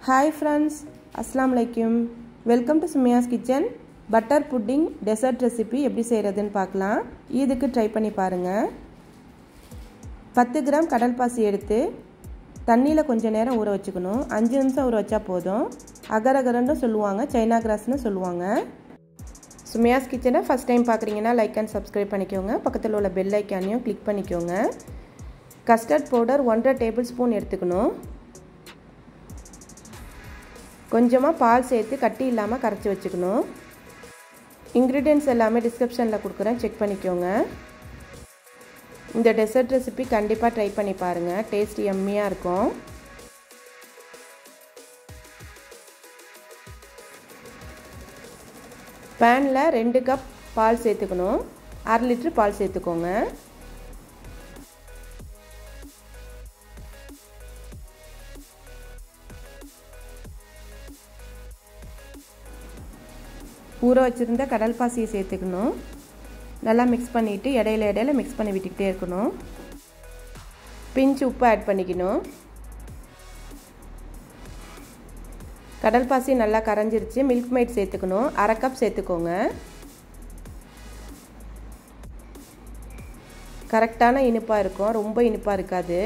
hi friends அஸ்லாம் வலைக்கும் welcome to Sumiya's kitchen butter pudding dessert recipe எப்படி செய்கிறதுன்னு பார்க்கலாம் இதுக்கு ட்ரை பண்ணி பாருங்கள் பத்து கிராம் கடல் பாசி எடுத்து தண்ணியில் கொஞ்சம் நேரம் ஊற வச்சுக்கணும் அஞ்சு நிமிஷம் ஊற வச்சா போதும் அகரகரன்னு சொல்லுவாங்க சைனா கிராஸ்னு சொல்லுவாங்க சுமியாஸ் கிச்சனை ஃபஸ்ட் டைம் பார்க்குறீங்கன்னா லைக் அண்ட் சப்ஸ்கிரைப் பண்ணிக்கோங்க பக்கத்தில் உள்ள பெல் ஐக்கானையும் கிளிக் பண்ணிக்கோங்க கஸ்டர்ட் பவுடர் ஒன்றரை டேபிள் ஸ்பூன் எடுத்துக்கணும் கொஞ்சமாக பால் சேர்த்து கட்டி இல்லாமல் கரைச்சி வச்சுக்கணும் இன்க்ரீடியன்ஸ் எல்லாமே டிஸ்கிரிப்ஷனில் கொடுக்குறேன் செக் பண்ணிக்கோங்க இந்த டெசர்ட் ரெசிபி கண்டிப்பாக ட்ரை பண்ணி பாருங்கள் டேஸ்ட் எம்மியாக இருக்கும் பேனில் ரெண்டு கப் பால் சேர்த்துக்கணும் அரை லிட்ரு பால் சேர்த்துக்கோங்க ஊற வச்சுருந்த கடல் பாசியை சேர்த்துக்கணும் நல்லா மிக்ஸ் பண்ணிவிட்டு இடையில இடையில மிக்ஸ் பண்ணி விட்டுக்கிட்டே இருக்கணும் பிஞ்சு உப்பு ஆட் பண்ணிக்கணும் கடல் பாசி நல்லா கரைஞ்சிருச்சு மில்க் மைட் சேர்த்துக்கணும் அரை கப் சேர்த்துக்கோங்க கரெக்டான இனிப்பாக இருக்கும் ரொம்ப இனிப்பாக இருக்காது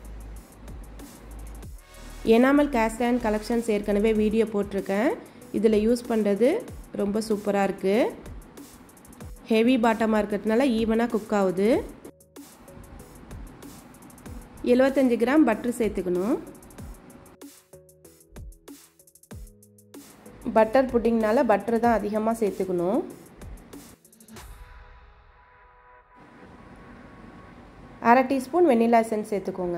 எனாமல் கேஸ்ட் அண்ட் கலெக்ஷன்ஸ் ஏற்கனவே வீடியோ போட்டிருக்கேன் இதில் யூஸ் பண்ணுறது ரொம்ப சூப்பராக இருக்குது ஹெவி பாட்டமாக இருக்கிறதுனால ஈவனாக குக் ஆகுது எழுபத்தஞ்சி கிராம் பட்ரு சேர்த்துக்கணும் பட்டர் புட்டிங்னால பட்டர் தான் அதிகமாக சேர்த்துக்கணும் அரை டீஸ்பூன் வெண்ணிலா எசன்ஸ் சேர்த்துக்கோங்க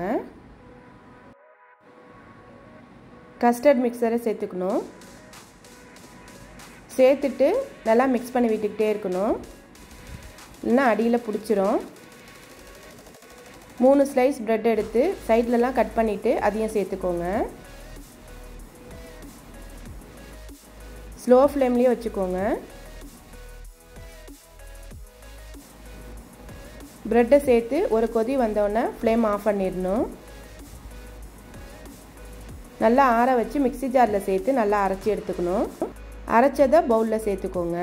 கஸ்டர்ட் மிக்சரை சேர்த்துக்கணும் சேர்த்துட்டு நல்லா மிக்ஸ் பண்ணி விட்டுக்கிட்டே இருக்கணும் இல்லைன்னா அடியில் பிடிச்சிரும் மூணு ஸ்லைஸ் ப்ரெட் எடுத்து சைட்லலாம் கட் பண்ணிவிட்டு அதையும் சேர்த்துக்கோங்க ஸ்லோ ஃப்ளேம்லேயே வச்சுக்கோங்க ப்ரெட்டை சேர்த்து ஒரு கொதி வந்தோடனே ஃப்ளேம் ஆஃப் பண்ணிடணும் நல்லா ஆற வச்சு மிக்சி ஜாரில் சேர்த்து நல்லா அரைச்சி எடுத்துக்கணும் அரைச்சதை பவுலில் சேர்த்துக்கோங்க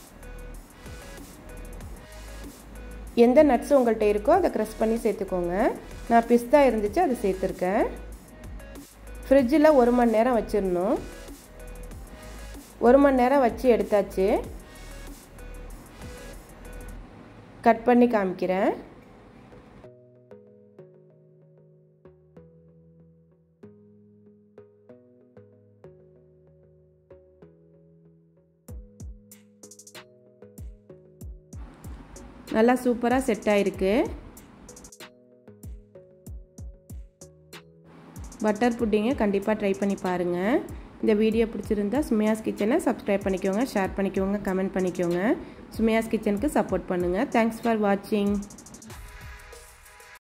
எந்த நட்ஸ் உங்கள்கிட்ட இருக்கோ அதை க்ரஷ் பண்ணி சேர்த்துக்கோங்க நான் பிஸ்தா இருந்துச்சு அதை சேர்த்துருக்கேன் ஃப்ரிட்ஜில் ஒரு மணி நேரம் வச்சிடணும் ஒரு மணி நேரம் வச்சு எடுத்தாச்சு கட் பண்ணி காமிக்கிறேன் நல்லா சூப்பராக செட் ஆகிருக்கு பட்டர் புட்டிங்கை கண்டிப்பாக ட்ரை பண்ணி பாருங்கள் இந்த வீடியோ பிடிச்சிருந்தா சுமையாஸ் கிச்சனை சப்ஸ்கிரைப் பண்ணிக்கோங்க ஷேர் பண்ணிக்கோங்க கமெண்ட் பண்ணிக்கோங்க சுமையாஸ் கிச்சனுக்கு சப்போர்ட் பண்ணுங்கள் தேங்க்ஸ் ஃபார் வாட்சிங்